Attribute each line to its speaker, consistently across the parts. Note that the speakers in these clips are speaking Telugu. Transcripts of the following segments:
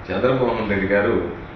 Speaker 1: చంద్రమోహన్ రెడ్డి గారు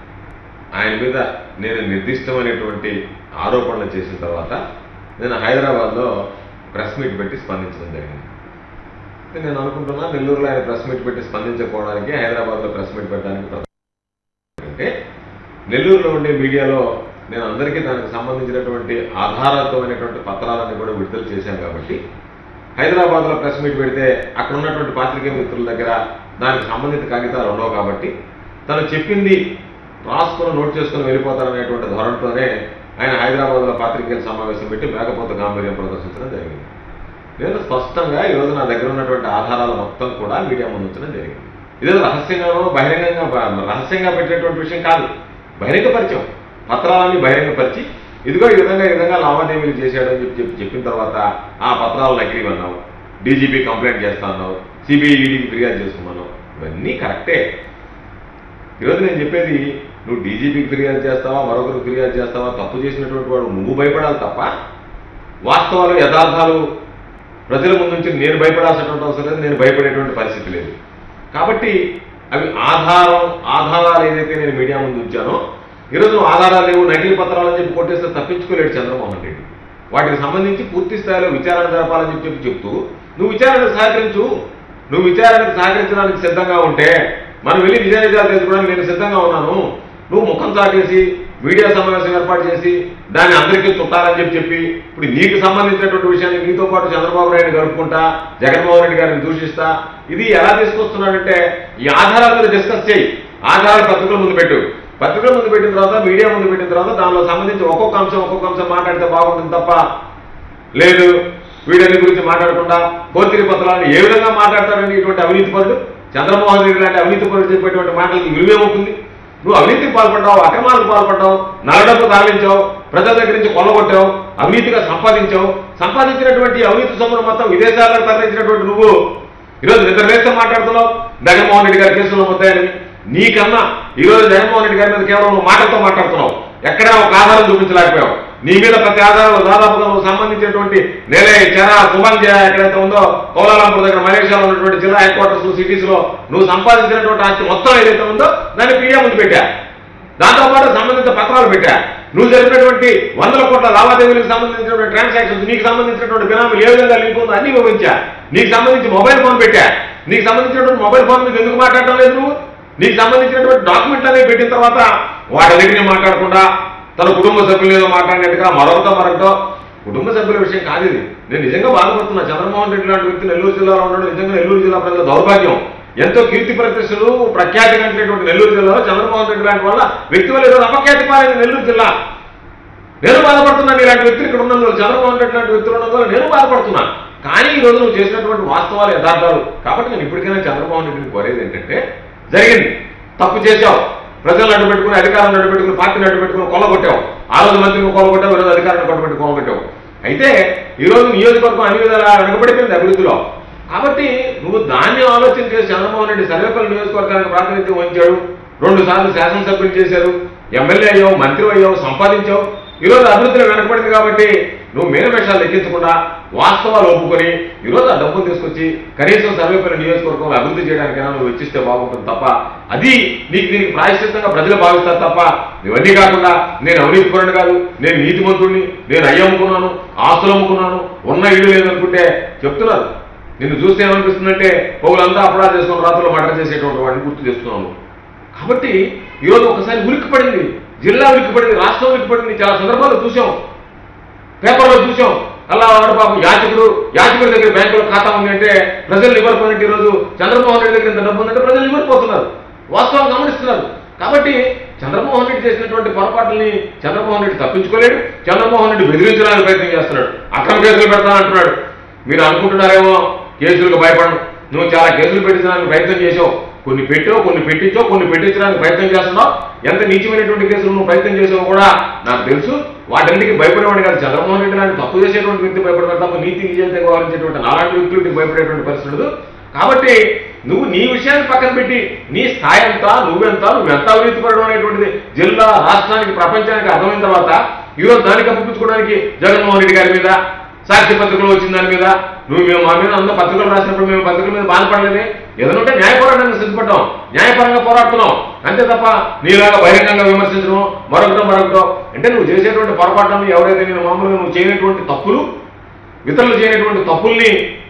Speaker 1: ఆయన మీద నేను నిర్దిష్టమైనటువంటి ఆరోపణలు చేసిన తర్వాత నేను హైదరాబాద్లో ప్రెస్ మీట్ పెట్టి స్పందించడం జరిగింది అయితే నేను అనుకుంటున్నా నెల్లూరులో ఆయన ప్రెస్ మీట్ పెట్టి స్పందించకపోవడానికి హైదరాబాద్లో ప్రెస్ మీట్ పెట్టడానికి ప్రధాన అంటే నెల్లూరులో ఉండే మీడియాలో నేను అందరికీ దానికి సంబంధించినటువంటి ఆధారతమైనటువంటి పత్రాలన్నీ కూడా విడుదల చేశాను కాబట్టి హైదరాబాద్లో ప్రెస్ మీట్ పెడితే అక్కడ ఉన్నటువంటి పాత్రికేయ మిత్రుల దగ్గర దానికి సంబంధిత కాగితాలు ఉండవు కాబట్టి తను చెప్పింది రాసుకుని నోట్ చేసుకుని వెళ్ళిపోతారనేటువంటి ధోరణితోనే ఆయన హైదరాబాద్లో పాత్రికేయుల సమావేశం పెట్టి మేకపోత గాంభీర్యం ప్రదర్శించడం జరిగింది నేను స్పష్టంగా ఈరోజు నా దగ్గర ఉన్నటువంటి ఆధారాలు మొత్తం కూడా మీడియా ముందు ఉంచడం జరిగింది ఇదేదో రహస్యంగానో బహిరంగంగా బ- రహస్యంగా పెట్టేటువంటి విషయం కాదు బహిరంగ పరిచయం పత్రాలన్నీ బహిరంగపరిచి ఇదిగో ఈ విధంగా ఈ విధంగా లావాదేవీలు చేశాడు అని చెప్పి చెప్పి చెప్పిన తర్వాత ఆ పత్రాలు నకిలీ అన్నావు డీజీపీ కంప్లైంట్ చేస్తా అన్నావు సిబిఐ ఈడీకి ఫిర్యాదు చేసుకున్నావు ఇవన్నీ కరెక్టే ఈరోజు నేను చెప్పేది నువ్వు డీజీపీకి ఫిర్యాదు చేస్తావా మరొకరికి ఫిర్యాదు చేస్తావా తప్పు చేసినటువంటి వాడు నువ్వు భయపడాలి తప్ప వాస్తవాలు యథార్థాలు ప్రజల ముందు నుంచి నేను భయపడాల్సినటువంటి అవసరం లేదు నేను భయపడేటువంటి పరిస్థితి లేదు కాబట్టి అవి ఆధారం ఆధారాలు ఏదైతే నేను మీడియా ముందు ఉంచానో ఈరోజు నువ్వు ఆధారాలు లేవు నకిలీ పత్రాలు అని చెప్పి కొట్టేస్తే తప్పించుకోలేడు చంద్రమోహన్ రెడ్డి వాటికి సంబంధించి పూర్తి స్థాయిలో విచారణ జరపాలని చెప్పి చెప్పి చెప్తూ నువ్వు విచారణకు సహకరించు నువ్వు విచారణకు సహకరించడానికి సిద్ధంగా ఉంటే మనం వెళ్ళి నిజ నిజాలు తెలుసుకోవడానికి నేను సిద్ధంగా ఉన్నాను నువ్వు ముఖం చాటేసి మీడియా సమావేశం ఏర్పాటు చేసి దాన్ని అందరికీ చుట్టాలని చెప్పి చెప్పి ఇప్పుడు నీకు సంబంధించినటువంటి విషయాన్ని నీతో పాటు చంద్రబాబు నాయుడు గడుపుకుంటా జగన్మోహన్ రెడ్డి గారిని దూషిస్తా ఇది ఎలా తీసుకొస్తున్నాడంటే ఈ ఆధారాల మీద డిస్కస్ చేయి ఆధారాలు పత్రికల ముందు పెట్టు పత్రికల ముందు పెట్టిన తర్వాత మీడియా ముందు పెట్టిన తర్వాత దానిలో సంబంధించి ఒక్కొక్క అంశం ఒక్కొక్క అంశం మాట్లాడితే బాగుంటుంది తప్ప లేదు వీడన్ని గురించి మాట్లాడకుండా పోతిరి పత్రాలను ఏ విధంగా మాట్లాడతారని ఇటువంటి అవినీతి పరుడు చంద్రమోహన్ రెడ్డి లాంటి అవినీతి పరుడు చెప్పేటువంటి మాటలకి విలువేమవుతుంది నువ్వు అవినీతికి పాల్పడ్డావు అక్రమాలకు పాల్పడ్డావు నల్లడబ్బు తరలించావు ప్రజల దగ్గర నుంచి కొల్లగొట్టావు అవినీతిగా సంపాదించావు సంపాదించినటువంటి అవినీతి సొమ్మును మొత్తం విదేశాలకు తరలించినటువంటి నువ్వు ఈరోజు నిద్ర లేస్తే మాట్లాడుతున్నావు జగన్మోహన్ రెడ్డి గారి కేసులో మొత్తాయని నీకన్నా ఈరోజు జగన్మోహన్ రెడ్డి గారి మీద కేవలం నువ్వు మాటలతో మాట్లాడుతున్నావు ఎక్కడా ఒక ఆధారం చూపించలేకపోయావు నీ మీద ప్రతి ఆధారం దాదాపుగా నువ్వు సంబంధించినటువంటి నేలే చెరా కుబంజ ఎక్కడైతే ఉందో కౌలాలంపూర్ దగ్గర మలేషియాలో ఉన్నటువంటి జిల్లా హెడ్ క్వార్టర్స్ సిటీస్ లో నువ్వు సంపాదించినటువంటి ఆస్తి మొత్తం ఏదైతే ఉందో దాన్ని పీడియా ముందు పెట్టా దాంతో పాటు సంబంధిత పత్రాలు పెట్టా నువ్వు జరిపినటువంటి వందల కోట్ల లావాదేవీలకు సంబంధించినటువంటి ట్రాన్సాక్షన్స్ నీకు సంబంధించినటువంటి బినామీలు ఏ విధంగా లింక్ ఉందో అన్ని వివరించా నీకు సంబంధించి మొబైల్ ఫోన్ పెట్టా నీకు సంబంధించినటువంటి మొబైల్ ఫోన్ మీద ఎందుకు మాట్లాడటం లేదు నువ్వు నీకు సంబంధించినటువంటి డాక్యుమెంట్లు అనేవి పెట్టిన తర్వాత వాటి దగ్గర మాట్లాడకుండా తన కుటుంబ సభ్యులు ఏదో మాట్లాడినట్టుగా మరొకటో మరొకటో కుటుంబ సభ్యుల విషయం కాదు ఇది నేను నిజంగా బాధపడుతున్నా చంద్రమోహన్ రెడ్డి లాంటి వ్యక్తి నెల్లూరు జిల్లాలో ఉన్నాడు నిజంగా నెల్లూరు జిల్లా ప్రజల దౌర్భాగ్యం ఎంతో కీర్తి ప్రతిష్టలు ప్రఖ్యాతి కలిగినటువంటి నెల్లూరు జిల్లాలో చంద్రమోహన్ రెడ్డి లాంటి వల్ల వ్యక్తి వల్ల ఏదో అపఖ్యాతి పాలైంది నెల్లూరు జిల్లా నేను బాధపడుతున్నాను ఇలాంటి వ్యక్తులు ఇక్కడ ఉన్నందువల్ల చంద్రమోహన్ రెడ్డి లాంటి వ్యక్తులు ఉన్నందువల్ల నేను బాధపడుతున్నా కానీ ఈ రోజు నువ్వు చేసినటువంటి వాస్తవాలు యథార్థాలు కాబట్టి నేను ఇప్పటికైనా చంద్రమోహన్ రెడ్డిని కోరేది ఏంటంటే జరిగింది తప్పు చేశావు ప్రజలను అడ్డుపెట్టుకుని అధికారాన్ని అడ్డుపెట్టుకుని పార్టీని అడ్డుపెట్టుకుని కొల్లగొట్టావు ఆ రోజు మంత్రిని కొల్లగొట్టావు ఈ రోజు అధికారాన్ని కొట్టబెట్టి కొల్లగొట్టావు అయితే ఈ రోజు నియోజకవర్గం అన్ని విధాలా వెనకబడిపోయింది అభివృద్ధిలో కాబట్టి నువ్వు దాన్ని ఆలోచన చేసి చంద్రమోహన్ రెడ్డి సర్వేపల్లి నియోజకవర్గానికి ప్రాతినిధ్యం వహించాడు రెండు సార్లు శాసనసభ్యులు చేశారు ఎమ్మెల్యే అయ్యావు మంత్రి అయ్యావు సంపాదించావు ఈరోజు అభివృద్ధిలో వెనకబడింది కాబట్టి నువ్వు మేనవేషాలు లెక్కించకుండా వాస్తవాలు ఒప్పుకొని ఈరోజు ఆ డబ్బులు తీసుకొచ్చి కనీసం సర్వేపల్లి నియోజకవర్గంలో అభివృద్ధి చేయడానికైనా నువ్వు వెచ్చిస్తే బాగుంటుంది తప్ప అది నీకు దీనికి ప్రాయశ్చిత్తంగా ప్రజలు భావిస్తారు తప్ప ఇవన్నీ కాకుండా నేను అవినీతి పరుడు కాదు నేను నీతిమంతుడిని నేను అయ్యి అమ్ముకున్నాను ఆస్తులు అమ్ముకున్నాను ఉన్న ఇల్లు లేదనుకుంటే చెప్తున్నారు నిన్ను చూస్తే ఏమనిపిస్తుందంటే పౌలంతా అపరాధ చేసుకుని రాత్రులు మర్డర్ చేసేటువంటి వాడిని గుర్తు చేస్తున్నాను కాబట్టి ఈరోజు ఒకసారి ఉలిక్కి పడింది జిల్లా ఉలిక్కి పడింది రాష్ట్రం ఉలిక్కి పడింది చాలా సందర్భాలు చూసాం పేపర్లో చూసాం అలా వాడు పాపం యాచకుడు యాచకుడి దగ్గర బ్యాంకులో ఖాతా ఉంది అంటే ప్రజలు నివరిపోయినట్టు ఈరోజు చంద్రమోహన్ రెడ్డి దగ్గర ఇంత డబ్బు ఉందంటే ప్రజలు నివరిపోతున్నారు వాస్తవం గమనిస్తున్నారు కాబట్టి చంద్రమోహన్ రెడ్డి చేసినటువంటి పొరపాట్లని చంద్రమోహన్ రెడ్డి తప్పించుకోలేడు చంద్రమోహన్ రెడ్డి బెదిరించడానికి ప్రయత్నం చేస్తున్నాడు అక్రమ కేసులు పెడతాను అంటున్నాడు మీరు అనుకుంటున్నారేమో కేసులకు భయపడను నువ్వు చాలా కేసులు పెట్టించడానికి ప్రయత్నం చేసావు కొన్ని పెట్టావు కొన్ని పెట్టించావు కొన్ని పెట్టించడానికి ప్రయత్నం చేస్తున్నావు ఎంత నీచమైనటువంటి కేసులు నువ్వు ప్రయత్నం చేసావో కూడా నాకు తెలుసు వాటన్నిటికీ భయపడేవాడు కాదు చంద్రమోహన్ రెడ్డి లాంటి తప్పు చేసేటువంటి వ్యక్తి భయపడతాడు తప్ప నీతి నిజంగా వ్యవహరించేటువంటి నాలాంటి వ్యక్తులకి భయపడేటువంటి పరిస్థితి ఉండదు కాబట్టి నువ్వు నీ విషయాన్ని పక్కన పెట్టి నీ స్థాయి ఎంత నువ్వెంత నువ్వెంత అవినీతి పడడం అనేటువంటిది జిల్లా రాష్ట్రానికి ప్రపంచానికి అర్థమైన తర్వాత ఈరోజు దాన్ని కప్పించుకోవడానికి జగన్మోహన్ రెడ్డి గారి మీద సాక్షి పత్రికలు వచ్చిన దాని మీద నువ్వు మేము మా మీద అందరూ పత్రికలు రాసినప్పుడు మేము పత్రికల మీద బాధపడలేదే ఏదైనా ఉంటే న్యాయ పోరాటానికి సిద్ధపడ్డాం న్యాయపరంగా పోరాడుతున్నాం అంతే తప్ప నీలాగా బహిరంగంగా విమర్శించడం మరొకటో మరొకటో అంటే నువ్వు చేసేటువంటి పొరపాట్లను ఎవరైతే నేను మామూలుగా నువ్వు చేయనటువంటి తప్పులు ఇతరులు చేయనటువంటి తప్పుల్ని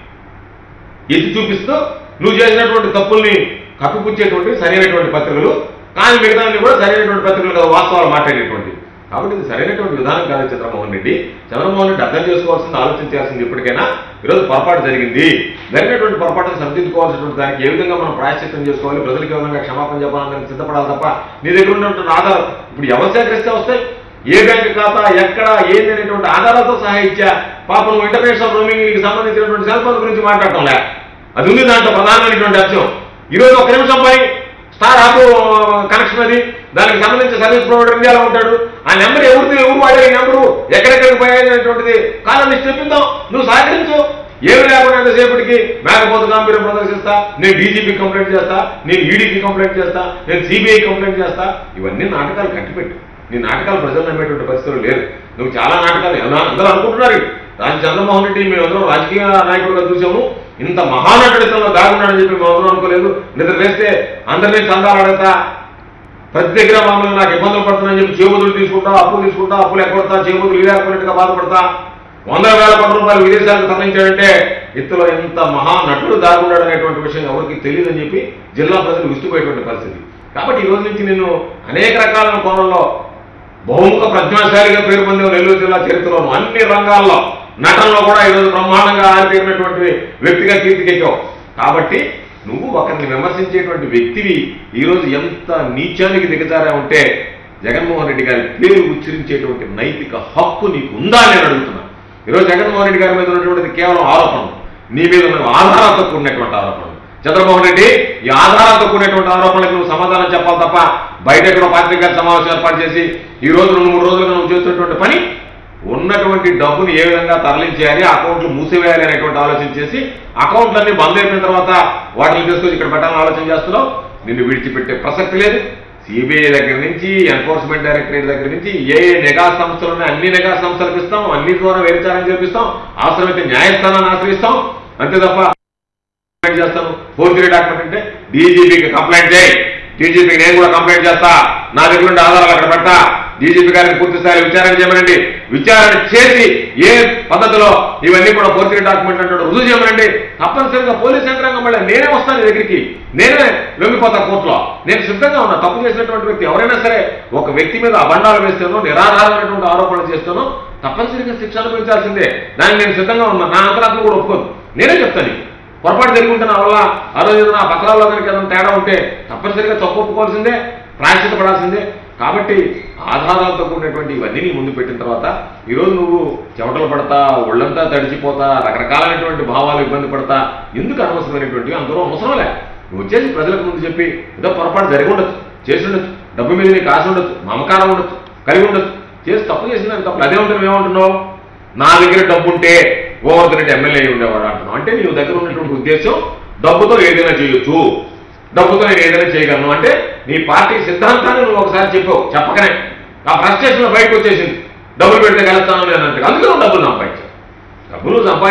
Speaker 1: ఎత్తి చూపిస్తూ నువ్వు చేసినటువంటి తప్పుల్ని కప్పిపుచ్చేటువంటి సరైనటువంటి పత్రికలు కానీ మిగతాన్ని కూడా సరైనటువంటి పత్రికలు కదా వాస్తవాలు మాట్లాడేటువంటి కాబట్టి ఇది సరైనటువంటి విధానం కాదు చంద్రమోహన్ రెడ్డి చంద్రమోహన్ రెడ్డి అర్థం చేసుకోవాల్సింది ఆలోచించాల్సింది ఇప్పటికైనా ఈరోజు పొరపాటు జరిగింది జరిగినటువంటి పొరపాటును సరిదిద్దుకోవాల్సినటువంటి దానికి ఏ విధంగా మనం ప్రాయశ్చిత్తం చేసుకోవాలి ప్రజలకు ఏ విధంగా క్షమాపణ చెప్పాలని సిద్ధపడాలి తప్ప నీ దగ్గర ఉన్నటువంటి ఆధారం ఇప్పుడు ఎవరు సేకరిస్తే వస్తాయి ఏ బ్యాంక్ ఖాతా ఎక్కడ ఏంది అనేటువంటి ఆధారాలతో సహా ఇచ్చా పాపం నువ్వు ఇంటర్నేషనల్ రోమింగ్ సంబంధించినటువంటి సెల్ ఫోన్ గురించి మాట్లాడటం లే అది ఉంది దాంట్లో ప్రధానమైనటువంటి అంశం ఈ రోజు ఒక నిమిషం పని స్టార్ యాప్ కనెక్షన్ అది దానికి సంబంధించిన సర్వీస్ ప్రొవైడర్ ఇండియాలో ఉంటాడు ఆ నెంబర్ ఎవరిది ఎవరు వాడే ఈ నెంబరు ఎక్కడెక్కడికి పోయేటువంటిది కాలాన్ని చెప్పిందాం నువ్వు సహకరించు ఏమి లేకుండా ఎంతసేపటికి మేకపోతు గాంభీర్యం ప్రదర్శిస్తా నేను డీజీపీ కంప్లైంట్ చేస్తా నేను ఈడీకి కంప్లైంట్ చేస్తా నేను సిబిఐ కంప్లైంట్ చేస్తా ఇవన్నీ నాటకాలు కట్టిపెట్టు నీ నాటకాలు ప్రజలు నమ్మేటువంటి పరిస్థితులు లేరు నువ్వు చాలా నాటకాలు ఎలా అందరూ అనుకుంటున్నారు రాజు చంద్రమోహన్ రెడ్డి మేమందరం రాజకీయ నాయకుడిగా చూసాము ఇంత మహానటుడితంలో దాగున్నాడని చెప్పి మేమందరం అనుకోలేదు నిద్ర వేస్తే అందరినీ చందాలు అడగతా ప్రతి దగ్గర మామూలుగా నాకు ఇబ్బందులు పడుతున్నాయని చెప్పి చేబుదులు తీసుకుంటా అప్పులు తీసుకుంటా అప్పులు ఎక్కడతా చేబుదులు ఇవ్వకపోయినట్టుగా బాధపడతా వందల వేల కోట్ల రూపాయలు విదేశాలకు తరలించాడంటే ఇంతలో ఎంత మహా నటుడు దాగున్నాడు అనేటువంటి విషయం ఎవరికి తెలియదని చెప్పి జిల్లా ప్రజలు విస్తుపోయేటువంటి పరిస్థితి కాబట్టి ఈ రోజు నుంచి నేను అనేక రకాల కోణంలో బహుముఖ ప్రజ్ఞాశాలిగా పేరు పొందిన నెల్లూరు జిల్లా చరిత్రలోను అన్ని రంగాల్లో నటనలో కూడా ఈరోజు బ్రహ్మాండంగా ఆరితేరినటువంటి వ్యక్తిగా కీర్తికెక్కావు కాబట్టి నువ్వు ఒకరిని విమర్శించేటువంటి వ్యక్తివి ఈరోజు ఎంత నీచానికి దిగజారా ఉంటే జగన్మోహన్ రెడ్డి గారి పేరు ఉచ్చరించేటువంటి నైతిక హక్కు నీకు ఉందా అని నేను అడుగుతున్నా ఈరోజు జగన్మోహన్ రెడ్డి గారి మీద ఉన్నటువంటిది కేవలం ఆరోపణలు నీ మీద ఉన్న ఆధారాలతో కూడినటువంటి ఆరోపణలు చంద్రబాబు రెడ్డి ఈ ఆధారాలతో కూడినటువంటి ఆరోపణలకు నువ్వు సమాధానం చెప్పాలి తప్ప బయట ఎక్కడో పాత్రికా సమావేశం ఏర్పాటు చేసి ఈ రోజు రెండు మూడు రోజులుగా నువ్వు చేస్తున్నటువంటి పని ఉన్నటువంటి డబ్బుని ఏ విధంగా తరలించేయాలి అకౌంట్లు మూసివేయాలి అనేటువంటి ఆలోచన చేసి అకౌంట్లన్నీ బంద్ అయిపోయిన తర్వాత వాటిని తీసుకొచ్చి ఇక్కడ పెట్టాలని ఆలోచన చేస్తున్నావు నిన్ను విడిచిపెట్టే ప్రసక్తి లేదు సిబిఐ దగ్గర నుంచి ఎన్ఫోర్స్మెంట్ డైరెక్టరేట్ దగ్గర నుంచి ఏ ఏ నిఘా సంస్థలు ఉన్నాయి అన్ని నిఘా సంస్థలకు ఇస్తాం అన్ని ద్వారా విచారణ చేపిస్తాం అవసరమైతే న్యాయస్థానాన్ని ఆశ్రయిస్తాం అంతే తప్ప కంప్లైంట్ చేస్తాను ఫోర్జరీ డాక్యుమెంట్ అంటే డీజీపీకి కంప్లైంట్ చేయి డీజీపీకి నేను కూడా కంప్లైంట్ చేస్తా నా దగ్గర ఉండే ఆధారాలు అక్కడ పెడతా డీజీపీ గారిని పూర్తి స్థాయి విచారణ చేయమనండి విచారణ చేసి ఏ పద్ధతిలో ఇవన్నీ కూడా ఫోర్జరీ డాక్యుమెంట్ అంటే రుజువు చేయమనండి తప్పనిసరిగా పోలీస్ యంత్రాంగం మళ్ళీ నేనే వస్తాను నీ దగ్గరికి నేనే లొంగిపోతా కోర్టులో నేను సిద్ధంగా ఉన్నా తప్పు చేసినటువంటి వ్యక్తి ఎవరైనా సరే ఒక వ్యక్తి మీద అబండాలు వేస్తానో నిరాధారమైనటువంటి ఆరోపణలు చేస్తానో తప్పనిసరిగా శిక్ష అనుభవించాల్సిందే దానికి నేను సిద్ధంగా ఉన్నా నా అంతరాత్మ కూడా ఒప్పుకోదు నేనే చెప్తాను నీకు. పొరపాటు జరిగి ఉంటే నా వల్ల ఆ రోజు ఏదైనా ఆ పత్రాల్లో కనుక ఏదైనా తేడా ఉంటే తప్పనిసరిగా తప్పు ఒప్పుకోవాల్సిందే ప్రాయశ్చిత పడాల్సిందే కాబట్టి ఆధారాలతో కూడినటువంటి ఇవన్నీ నీ ముందు పెట్టిన తర్వాత ఈరోజు నువ్వు చెమటలు పడతా ఒళ్ళంతా తడిచిపోతా రకరకాలైనటువంటి భావాలు ఇబ్బంది పడతా ఎందుకు అనవసరమైనటువంటి అందరూ అవసరంలే నువ్వు వచ్చేసి ప్రజలకు ముందు చెప్పి ఏదో పొరపాటు జరిగి ఉండొచ్చు చేసి ఉండొచ్చు డబ్బు మీద నీకు ఆశ ఉండొచ్చు మమకారం ఉండొచ్చు కలిగి ఉండొచ్చు చేసి తప్పు చేసిన తప్పు అదే ఉంటుంది ఏమంటున్నావు నా దగ్గర డబ్బు ఉంటే గోవర్ధన్ రెడ్డి ఎమ్మెల్యే అయి ఉండేవాడు అంటున్నావు అంటే నీ దగ్గర ఉన్నటువంటి ఉద్దేశం డబ్బుతో ఏదైనా చేయొచ్చు డబ్బుతో నేను ఏదైనా చేయగలను అంటే నీ పార్టీ సిద్ధాంతాన్ని నువ్వు ఒకసారి చెప్పావు చెప్పకనే ఆ ఫ్రస్ట్రేషన్ బయటకు వచ్చేసింది డబ్బులు పెడితే కలుస్తాను నేను అంటే అందుకే నువ్వు డబ్బులు సంపాదించావు డబ్బులు సంపాదించి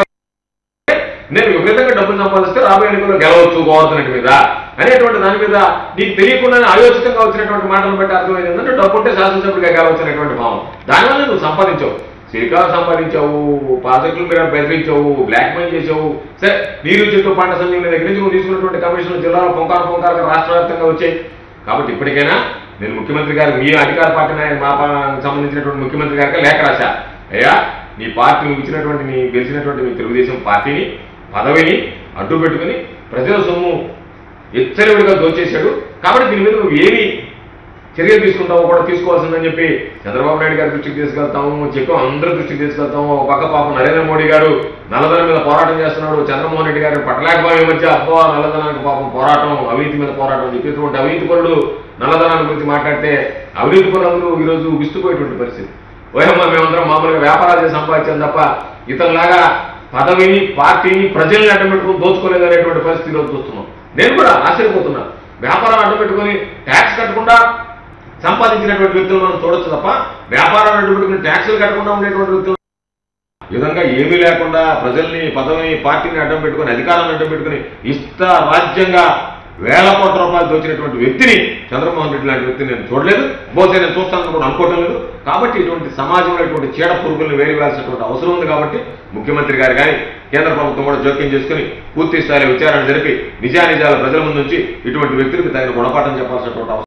Speaker 1: నేను విపరీతంగా డబ్బులు సంపాదిస్తే రాబోయే ఎన్నికల్లో గెలవచ్చు గోవర్ధన్ రెడ్డి మీద అనేటువంటి దాని మీద నీకు తెలియకుండానే ఆలోచితంగా వచ్చినటువంటి మాటలు బట్టి అర్థమైంది ఏంటంటే డబ్బు ఉంటే శాసనసభ్యుడిగా గెలవచ్చు అనేటువంటి భావం దానివల్ల నువ్వు సంపాదించావు శ్రీకారు సంపాదించావు ప్రాజెక్టులు మీద బెదిరించావు బ్లాక్ మెయిల్ చేసావు సరే నీరు చెట్టు పంట సంఘం దగ్గర నుంచి నువ్వు తీసుకున్నటువంటి కమిషన్లు జిల్లాలో పొంకారు పొంకారుగా రాష్ట్ర వ్యాప్తంగా వచ్చాయి కాబట్టి ఇప్పటికైనా నేను ముఖ్యమంత్రి గారు మీ అధికార పార్టీ నాయకు మా పా- సంబంధించినటువంటి ముఖ్యమంత్రి గారికి లేఖ రాశా అయ్యా నీ పార్టీ నువ్వు ఇచ్చినటువంటి నీ గెలిచినటువంటి మీ తెలుగుదేశం పార్టీని పదవిని అడ్డు పెట్టుకుని ప్రజల సొమ్ము ఎచ్చరివిడిగా దోచేశాడు కాబట్టి దీని మీద నువ్వు ఏమి చర్యలు తీసుకుంటామో కూడా తీసుకోవాల్సిందని చెప్పి చంద్రబాబు నాయుడు గారి దృష్టికి తీసుకెళ్తాము చెప్పాం అందరి దృష్టికి తీసుకెళ్తాము ఒక పక్క పాపం నరేంద్ర మోడీ గారు నల్లధనం మీద పోరాటం చేస్తున్నాడు చంద్రమోహన్ రెడ్డి గారు పట్టలేకపోయే మధ్య అబ్బో నల్లధనానికి పాపం పోరాటం అవినీతి మీద పోరాటం అని చెప్పి ఇటువంటి అవినీతి పనులు నల్లధనాన్ని గురించి మాట్లాడితే అవినీతి పనులందరూ ఈరోజు విస్తుపోయేటువంటి పరిస్థితి ఓయమ్మ మేమందరం మామూలుగా వ్యాపారాలు చేసి సంపాదించాం తప్ప ఇతనిలాగా పదవిని పార్టీని ప్రజల్ని అడ్డం పెట్టుకుని దోచుకోలేదు అనేటువంటి పరిస్థితి ఈరోజు చూస్తున్నాం నేను కూడా ఆశ్చర్యపోతున్నా వ్యాపారం అడ్డం పెట్టుకుని ట్యాక్స్ కట్టకుండా సంపాదించినటువంటి వ్యక్తులను మనం చూడొచ్చు తప్ప వ్యాపారాన్ని అడ్డు పెట్టుకుని ట్యాక్సులు కట్టకుండా ఉండేటువంటి వ్యక్తులు ఈ విధంగా ఏమీ లేకుండా ప్రజల్ని పదవిని పార్టీని అడ్డం పెట్టుకుని అధికారాన్ని అడ్డం పెట్టుకుని ఇష్ట రాజ్యంగా వేల కోట్ల రూపాయలు దోచినటువంటి వ్యక్తిని చంద్రమోహన్ రెడ్డి లాంటి వ్యక్తిని నేను చూడలేదు బహుశా నేను చూస్తానని కూడా అనుకోవడం లేదు కాబట్టి ఇటువంటి సమాజంలో ఇటువంటి చీడ పురుగుల్ని వేయవలసినటువంటి అవసరం ఉంది కాబట్టి ముఖ్యమంత్రి గారు కానీ కేంద్ర ప్రభుత్వం కూడా జోక్యం చేసుకుని పూర్తి స్థాయిలో విచారణ జరిపి నిజానిజాల ప్రజల ముందు నుంచి ఇటువంటి వ్యక్తులకు తగిన గుణపాఠం చెప్పాల్సినటువంటి అవసరం